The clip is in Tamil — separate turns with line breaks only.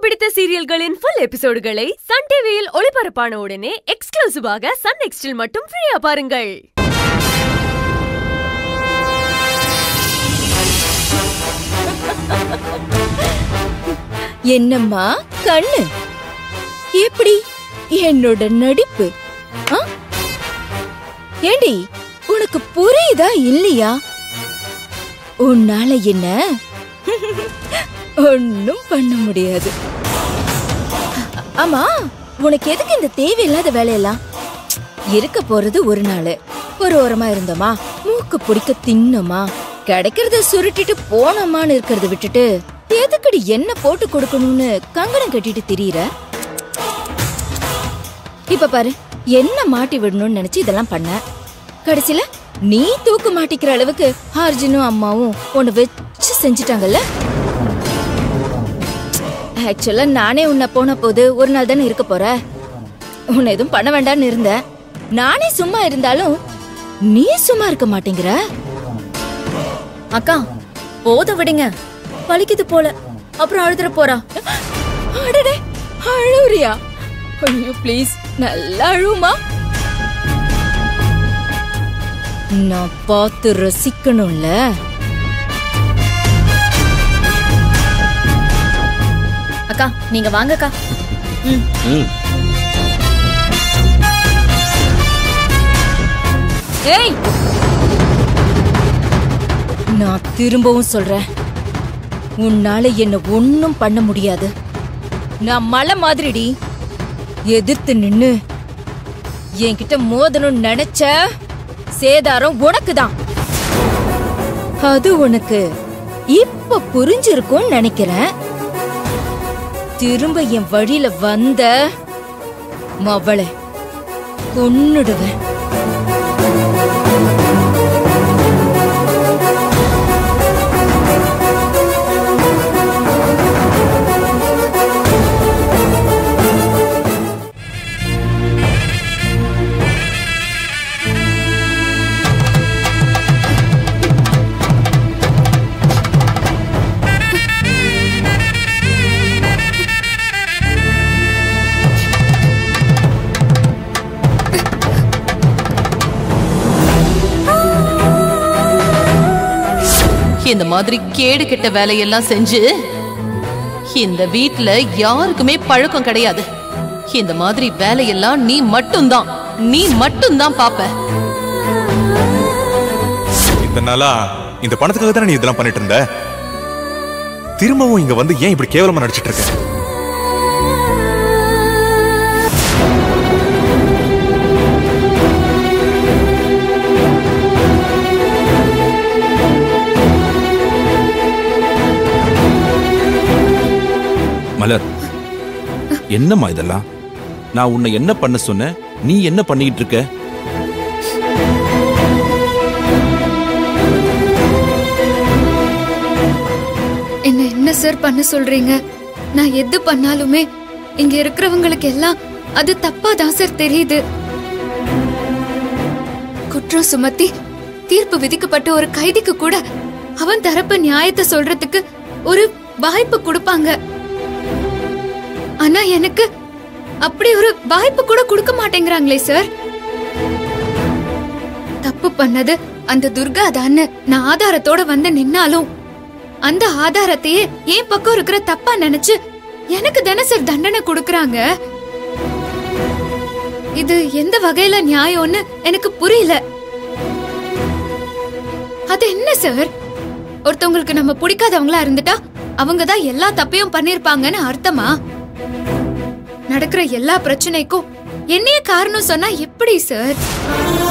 பிடித்த சீரியல்களின் ஃபுல் எபிசோடுகளை சன் டிவியில் ஒளிபரப்பான உடனே எக்ஸ்க்ளூசிவாக சன் நெக்ஸ்டில் மட்டும் ஃப்ரீயா பாருங்கள்
என்னம்மா கண்ணு எப்படி என்னோட நடிப்பு ஆ? ஏண்டி உனக்கு புரியுதா இல்லையா உன்னால என்ன ஒண்ணும் பண்ண முடியாது ஆமா உனக்கு எதுக்கு இந்த தேவையில்லாத வேலையெல்லாம் இருக்க போறது ஒரு நாள் ஒரு ஓரமா இருந்தோமா மூக்கு பிடிக்க தின்னோமா கிடைக்கிறத சுருட்டிட்டு போனோமான்னு இருக்கிறத விட்டுட்டு எதுக்குடி என்ன போட்டு கொடுக்கணும்னு கங்கணம் கட்டிட்டு திரியிற இப்ப பாரு என்ன மாட்டி விடணும்னு நினைச்சு இதெல்லாம் பண்ண கடைசியில நீ தூக்கு மாட்டிக்கிற அளவுக்கு அர்ஜுனும் அம்மாவும் உன்னை வச்சு செஞ்சுட்டாங்கல்ல ஆக்சுவலா நானே உன்னை போன போது ஒரு நாள் தானே இருக்க போற உன்னை எதுவும் பண்ண வேண்டாம்னு இருந்தேன் நானே சும்மா இருந்தாலும் நீ சும்மா இருக்க மாட்டேங்கிற
அக்கா போத விடுங்க வலிக்குது போல அப்புறம் அழுதுற போறா
அடடே அழுறியா ஐயோ ப்ளீஸ் நல்லா அழுவுமா நான் பார்த்து ரசிக்கணும்ல
அக்கா நீங்க வாங்கக்கா ம்
ம்
ஏய் நான் திரும்பவும் சொல்றேன் உன்னால என்ன ஒண்ணும் பண்ண முடியாது நான் மலை மாதிரிடி எதிர்த்து நின்னு என்கிட்ட மோதணும்னு நினைச்ச சேதாரம் உனக்கு தான் அது உனக்கு இப்ப புரிஞ்சிருக்கும்னு நினைக்கிறேன் திரும்ப என் வழியில வந்த மவளை கொன்னுடுவேன்
இந்த மாதிரி கேடு கெட்ட வேலையெல்லாம் செஞ்சு இந்த வீட்ல யாருக்குமே பழக்கம் கிடையாது இந்த மாதிரி வேலையெல்லாம் நீ மட்டும்தான் நீ மட்டும்தான் பாப்ப
இத்தனை நாளா இந்த பணத்துக்காக தானே நீ இதெல்லாம் பண்ணிட்டு இருந்த திரும்பவும் இங்க வந்து ஏன் இப்படி கேவலமா நடிச்சிட்டு இருக்க
மலர் என்னம்மா இதெல்லாம் நான் உன்னை என்ன பண்ண சொன்னேன் நீ என்ன பண்ணிக்கிட்டு இருக்க
என்ன என்ன சார் பண்ண சொல்றீங்க நான் எது பண்ணாலுமே இங்க இருக்கிறவங்களுக்கு எல்லாம் அது தப்பா தான் சார் தெரியுது குற்றம் சுமத்தி தீர்ப்பு விதிக்கப்பட்ட ஒரு கைதிக்கு கூட அவன் தரப்பு நியாயத்தை சொல்றதுக்கு ஒரு வாய்ப்பு கொடுப்பாங்க ஆனா எனக்கு அப்படி ஒரு வாய்ப்பு கூட கொடுக்க மாட்டேங்கிறாங்களே சார் தப்பு பண்ணது அந்த துர்கா தான்னு நான் ஆதாரத்தோட வந்து நின்னாலும் அந்த ஆதாரத்தையே என் பக்கம் இருக்கிற தப்பா நினைச்சு எனக்கு தானே சார் தண்டனை கொடுக்கறாங்க இது எந்த வகையில நியாயம்னு எனக்கு புரியல அது என்ன சார் ஒருத்தவங்களுக்கு நம்ம பிடிக்காதவங்களா இருந்துட்டா அவங்க தான் எல்லா தப்பையும் பண்ணிருப்பாங்கன்னு அர்த்தமா நடக்கிற எல்லா பிரச்சனைக்கும் என்னைய காரணம் சொன்னா எப்படி சார்